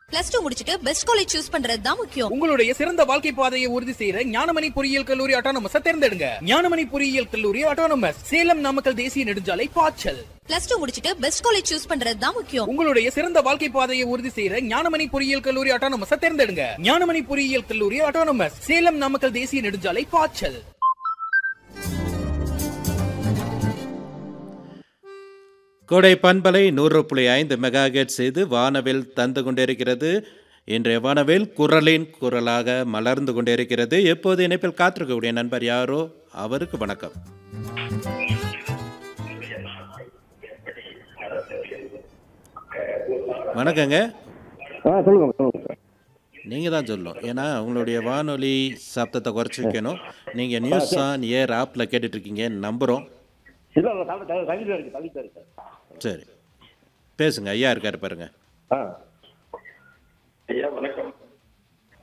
plus two முடிச்சிட்டு best college choose பண்றது தான் முக்கியம் உங்களுடைய சிறந்த வாழ்க்கை பாதையை உறுதி செய்யற ஞானமணி பொறியியல் கல்லூரி ஆட்டோனமஸ் தேர்ந்தெடுங்க ஞானமணி பொறியியல் கல்லூரி ஆட்டோனமஸ் சேலம் நாமக்கல் தேசிய நெடுஞ்சாலை பாய்ச்சல் பிளஸ் டூ முடிச்சிட்டு பெஸ்ட் காலேஜ் சூஸ் பண்றது தான் முக்கியம் உங்களுடைய சிறந்த வாழ்க்கை பாதையை உறுதி செய்யற ஞானமணி பொறியியல் கல்லூரி ஆட்டோனமஸ் தேர்ந்தெடுங்க ஞானமணி பொறியியல் கல்லூரி ஆட்டோனமஸ் சேலம் நாமக்கல் தேசிய நெடுஞ்சாலை பாய்ச்சல் கோடை பண்பலை நூறு புள்ளி ஐந்து மெகா செய்து வானவில் தந்து கொண்டிருக்கிறது இன்றைய வானவில் குரலின் குரலாக மலர்ந்து கொண்டிருக்கிறது எப்போது இணைப்பில் காத்திருக்கக்கூடிய நண்பர் யாரோ அவருக்கு வணக்கம் வணக்கங்க ஆ சொல்லுங்க சொல்லுங்க சார் நீங்கள் தான் சொல்லணும் ஏன்னா உங்களுடைய வானொலி சப்தத்தை குறைச்சி வைக்கணும் நீங்கள் நியூஸ் ஆன் ஏர் ஆப்பில் கேட்டுட்ருக்கீங்க நம்புகிறோம் இல்லை இல்லை தள்ளி தள்ளி தள்ளி இருக்கு தள்ளி இருக்கு சார் சரி பேசுங்க ஐயா இருக்காரு பாருங்க ஆ ஐயா வணக்கம்